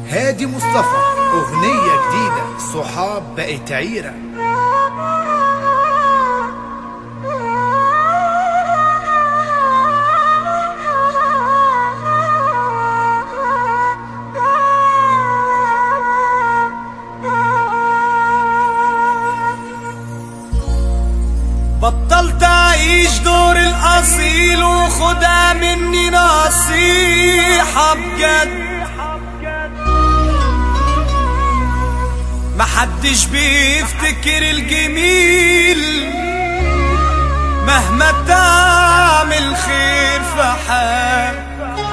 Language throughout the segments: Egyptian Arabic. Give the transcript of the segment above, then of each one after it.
هادي مصطفى أغنية جديدة صحاب بقت عيرة بطلت اعيش دور الاصيل وخدها مني نصيحة بجد محدش بيفتكر الجميل مهما تعمل خير في حال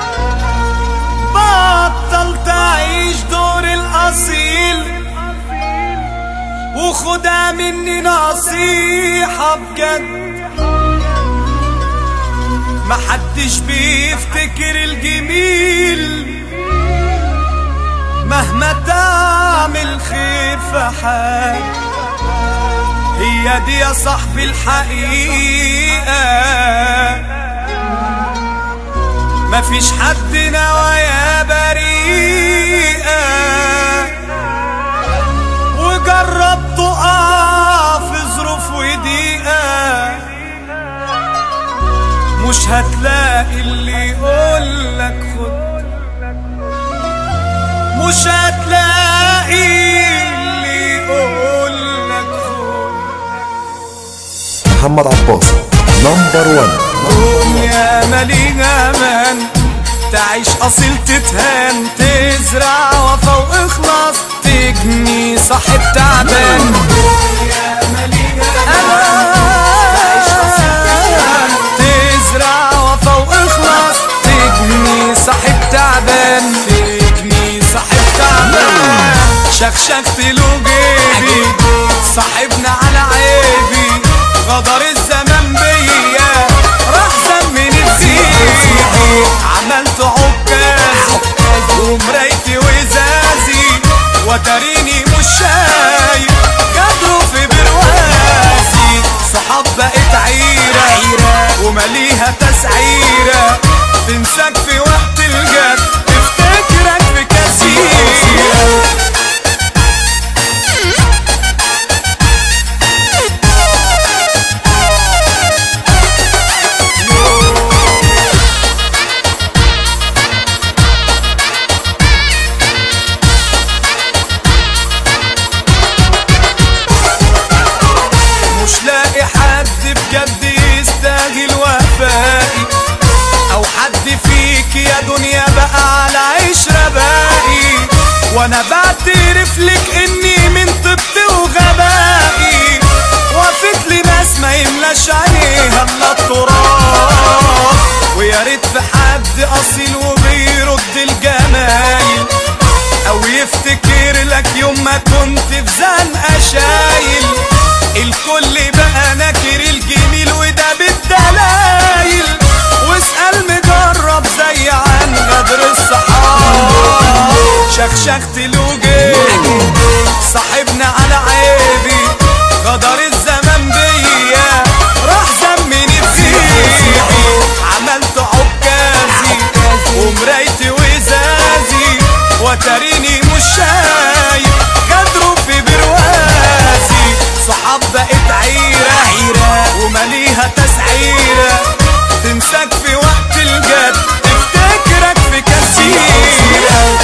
بطلت اعيش دور الاصيل وخدها مني نصيحة بجد محدش بيفتكر الجميل مهما تعمل خير في حال هي دي يا صاحبي الحقيقة مفيش حد نوايا بريئة وجرب تقع في ظروف وضيقة مش هتلاقي اللي يقولك خد مش هتلاقي اللي يقولك خد محمد عباس نمبر 1 قوم يا مليء امان تعيش اصيل تتهان تزرع وفا واخلاص تجني صاحب تعبان قوم يا مليء امان تعيش اصيل تتهان تزرع وفا واخلاص تجني صاحب تعبان تجني صاحب تعبان شخشخت له جيبي صاحبنا على عيبي غدر الزمان بيا راح زمني بزيدي عملت عكاز ومرايتي وزازي وتريني مش شايف غدروا في برواسي صحاب بقت عيرة ومليها تسعيرة تنساك في وقت الجد تفتكرك في كثير مش لاقي حد بجد يستاهل وفائي او حد فيك يا دنيا بقى على عشرة باقي وانا بعترف لك اني من طبت وغبائي وافت لي ناس ما يملاش عليها الا التراب ويا ريت في حد اصيل وبيرد الجمايل او يفتكر لك يوم ما كنت في زنقه شايل الكل بقى ناكر الجميل وده بالدلايل واسأل مجرب زي عن غدر الصحاب شخشخت له جيبي صاحبنا على عيبي غدر الزمان بيا راح زمني بزيدي عملت عكازي ومرايتي وزازي وتريني مش شايف غدروا في برواسي صحاب بقت عيرة ومليها تسعيرة تنساك في وقت الجد تفتكرك في كثير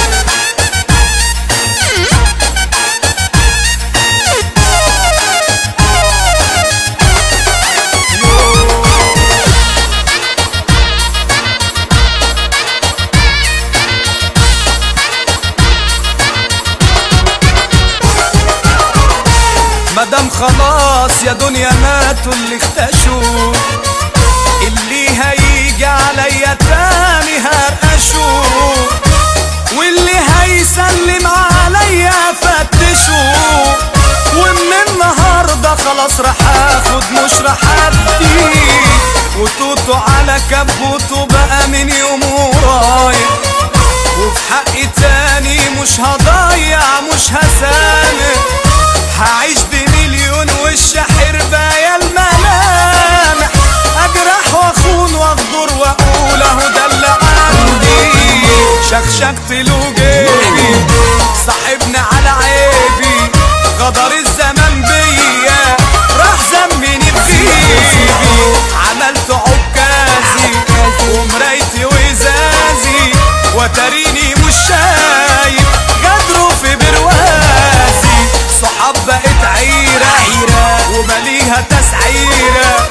مدام خلاص يا دنيا ماتوا اللي اختشوا اللي هيجي عليا تاني هرقشوا واللي هيسلم عليا فتشوا ومن النهارده خلاص راح اخد مش راح ادي وتوتو على كبوته بقى من يوم ورايح وفي حقي تاني مش هضيع مش هسامح هعيش بمليون وش حربايا الملامح اجرح واخون واغدر واقول اهو ده اللي عندي شخشخت له جيبي نصيبي صاحبنا على عيبي غدر الزمان بيا راح زمني بجيبي عملت عكازي ومرايتي وازازي وتريني مش شايف غدروا في بروازي صحاب بقت عيرة ومليها تسعيرة